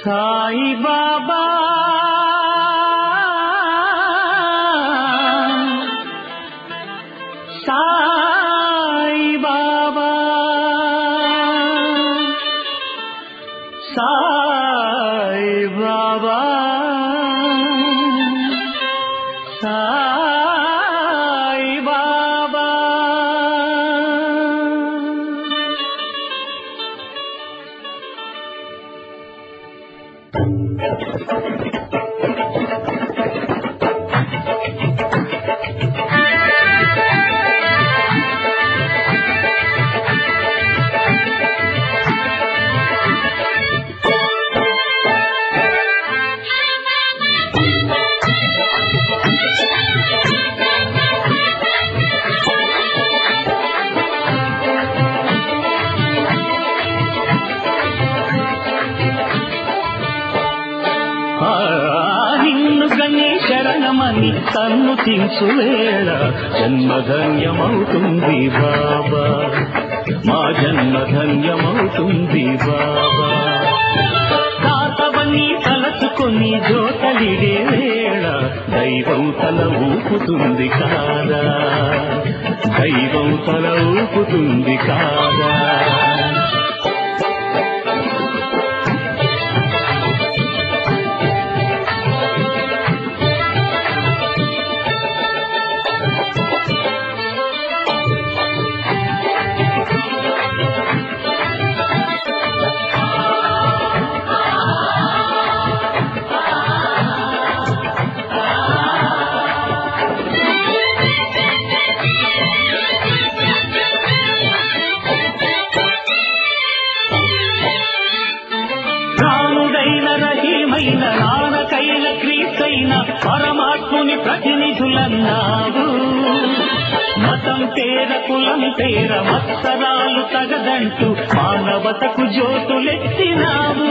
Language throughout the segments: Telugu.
సాయి బాబా సాయి బాబా సాయి బాబా సాయి బాబా ఆ, నిన్ను గణే శరణమని తన్ను తించు వేళ జన్మధన్యమవుతుంది బాబా మా జన్మధన్యమవుతుంది బాబా తాతవని తలచుకొని జోతలిడే వేళ దైవం తల ఊపుతుంది కాదా దైవం తల ఊపుతుంది కాదా రాముడైన రహీమైన నానకైన క్రీస్తైన పరమాత్ముని ప్రతినిధులన్నావు మతం పేర కులం పేర మత్సరాలు తగదంటూ మానవతకు జోతులెత్తినావు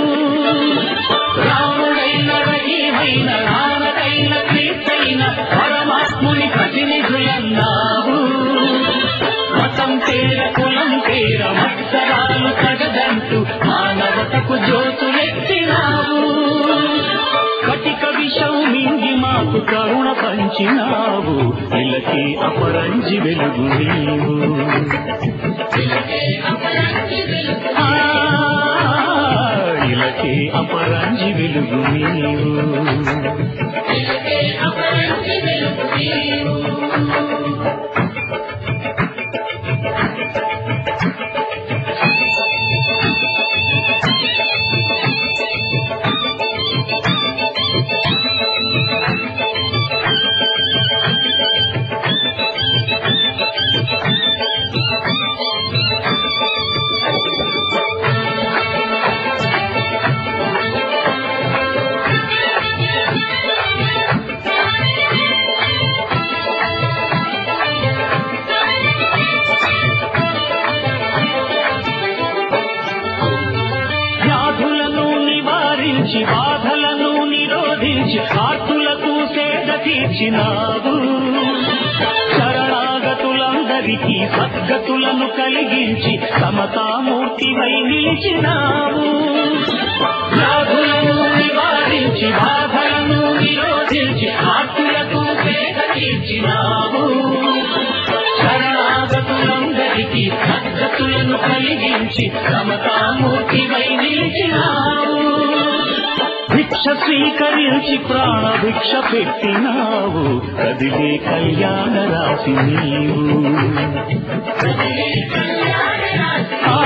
రాముడైన రహీమైన నానకైన క్రీస్తైన పరమాత్ముని ప్రతినిధులన్నావు మతం పేర కులం పేర మత్సరాలు తగదంటూ మానవతకు జోతులెత్తినావు కటిక విషం మింగి మాకు కరుణ పంచినావు ఇలకి అపరంజి వెలుగు నీవు ఆ, ఇలకి అపరంజి వెలుగు నీవు వ్యాధులను నివారించి బాధలను నిరోధించి ఆర్తులకు సేద తీర్చినావు శరణాగతులందరికీ సద్గతులను కలిగించి సమతామూర్తివై నిలిచినావు వ్యాధులను నివారించి బాధలను నిరోధించి ఆర్తులకు సేద తీర్చినావు శరణాగతులందరికీ సద్గతులను కలిగించి సమతామూర్తివై నిలిచినావు భిక్ష స్వీకరించి ప్రాణ భిక్ష పెట్టినావు కదిలే కళ్యాణ రాశి నీవు ఆ,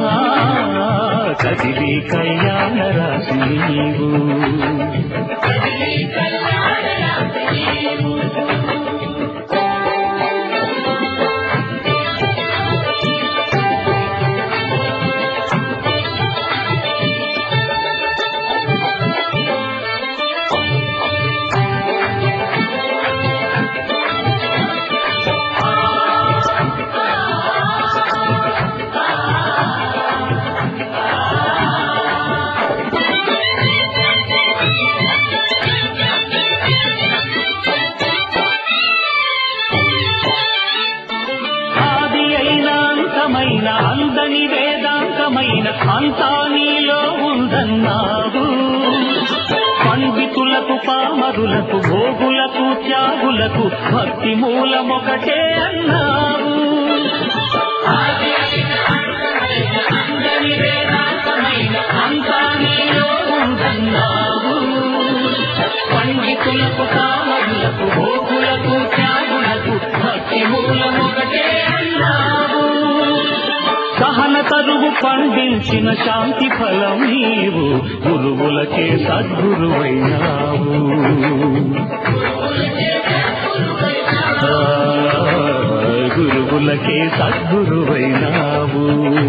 కదిలే కళ్యాణ రాశి నీవు అందని వేదాంతమైన అంతా నీలో ఉందన్నావు పండితులకు భోగులకు త్యాగులకు భక్తి మూలమొకటే అన్నావు అందరి వేదాంతమైన అంతా నీలో ఉందన్నావు పండితులకు కామరులకు భోగులకు త్యాగులకు భక్తి మూలమొకటే అన్నావు సహన తరువు పండించిన శాంతి ఫలం నీవు గురువులకే సద్గురువైనావు ఆ, గురువులకే సద్గురువైనావు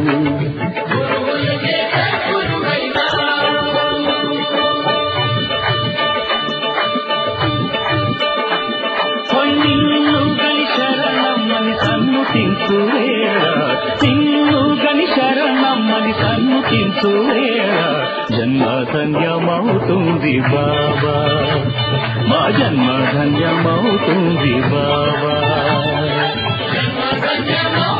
నిన్ను గని శరణమ్మని సన్నుతించువేళ నిన్ను గని శరణమ్మని సన్నుతించువేళ జన్మ ధన్యమవుతుంది బాబా మా జన్మ ధన్యమవుతుంది బాబా